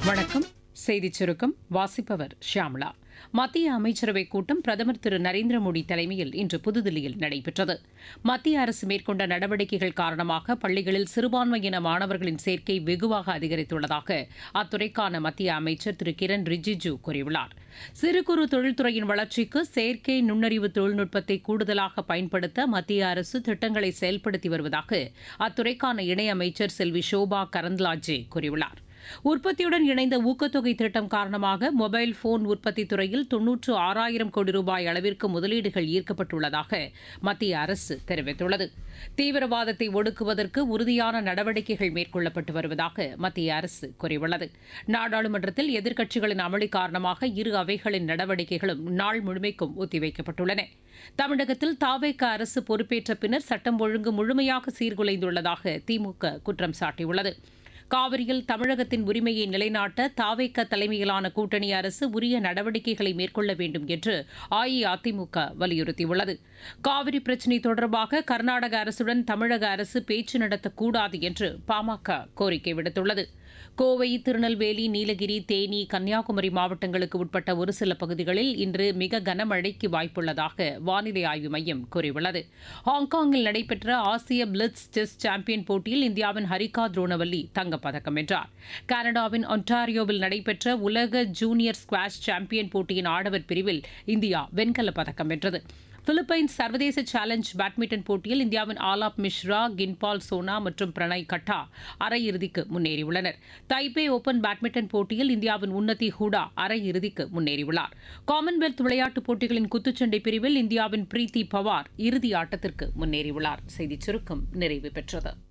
வணக்கம் செய்திச் சுருக்கம் வாசிப்பவர் ஷியாம்லா மத்திய அமைச்சரவைக் கூட்டம் பிரதமர் திரு நரேந்திர மோடி தலைமையில் இன்று புதுதில்லியில் நடைபெற்றது மத்திய அரசு மேற்கொண்ட நடவடிக்கைகள் காரணமாக பள்ளிகளில் சிறுபான்மையின மாணவர்களின் சேர்க்கை வெகுவாக அதிகரித்துள்ளதாக அத்துறைக்கான மத்திய அமைச்சர் திரு கிரண் ரிஜிஜு கூறியுள்ளார் சிறு குறு தொழில்துறையின் வளர்ச்சிக்கு செயற்கை நுண்ணறிவு தொழில்நுட்பத்தை கூடுதலாக பயன்படுத்த மத்திய அரசு திட்டங்களை செயல்படுத்தி வருவதாக அத்துறைக்கான இணையமைச்சர் செல்வி ஷோபா கரந்த்லாஜே கூறியுள்ளார் உற்பத்தியுடன் இணைந்த ஊக்கத்தொகை திட்டம் காரணமாக மொபைல் போன் உற்பத்தி துறையில் தொன்னூற்று ஆறாயிரம் கோடி ரூபாய் அளவிற்கு முதலீடுகள் ஈர்க்கப்பட்டுள்ளதாக மத்திய அரசு தெரிவித்துள்ளது தீவிரவாதத்தை ஒடுக்குவதற்கு உறுதியான நடவடிக்கைகள் மேற்கொள்ளப்பட்டு வருவதாக மத்திய அரசு கூறியுள்ளது நாடாளுமன்றத்தில் எதிர்க்கட்சிகளின் அமளி காரணமாக இரு அவைகளின் நடவடிக்கைகளும் நாள் முழுமைக்கும் ஒத்திவைக்கப்பட்டுள்ளன தமிழகத்தில் தாவேக அரசு பொறுப்பேற்ற பின்னர் சட்டம் ஒழுங்கு முழுமையாக சீர்குலைந்துள்ளதாக திமுக குற்றம் சாட்டியுள்ளது காவிரியில் தமிழகத்தின் உரிமையை நிலைநாட்ட தாவேக்க தலைமையிலான கூட்டணி அரசு உரிய நடவடிக்கைகளை மேற்கொள்ள வேண்டும் என்று அஇஅதிமுக வலியுறுத்தியுள்ளது காவிரி பிரச்சினை தொடர்பாக கர்நாடக அரசுடன் தமிழக அரசு பேச்சு நடத்தக்கூடாது என்று பாமக கோரிக்கை விடுத்துள்ளது கோவை திருநெல்வேலி நீலகிரி தேனி கன்னியாகுமரி மாவட்டங்களுக்கு உட்பட்ட ஒரு சில பகுதிகளில் இன்று மிக கனமழைக்கு வாய்ப்புள்ளதாக வானிலை ஆய்வு மையம் கூறியுள்ளது ஹாங்காங்கில் நடைபெற்ற ஆசிய பிளிட்ஸ் செஸ் சாம்பியன் போட்டியில் இந்தியாவின் ஹரிகா துரோணவல்லி தங்கப்பதக்கம் வென்றார் கனடாவின் ஒன்டாரியோவில் நடைபெற்ற உலக ஜூனியர் ஸ்குவாஷ் சாம்பியன் போட்டியின் ஆடவர் பிரிவில் இந்தியா வெண்கலப் பதக்கம் வென்றது பிலிப்பைன்ஸ் சர்வதேச சேலஞ்ச் பேட்மிண்டன் போட்டியில் இந்தியாவின் ஆலாப் மிஸ்ரா கின்பால் சோனா மற்றும் பிரணய் கட்டா அரையிறுதிக்கு முன்னேறியுள்ளனர் தைபே ஓபன் பேட்மிண்டன் போட்டியில் இந்தியாவின் உன்னதி ஹூடா அரையிறுதிக்கு முன்னேறியுள்ளார் காமன்வெல்த் விளையாட்டுப் போட்டிகளின் குத்துச்சண்டை பிரிவில் இந்தியாவின் பிரீத்தி பவார் இறுதி ஆட்டத்திற்கு முன்னேறியுள்ளார் செய்திச் சுருக்கம் நிறைவு பெற்றது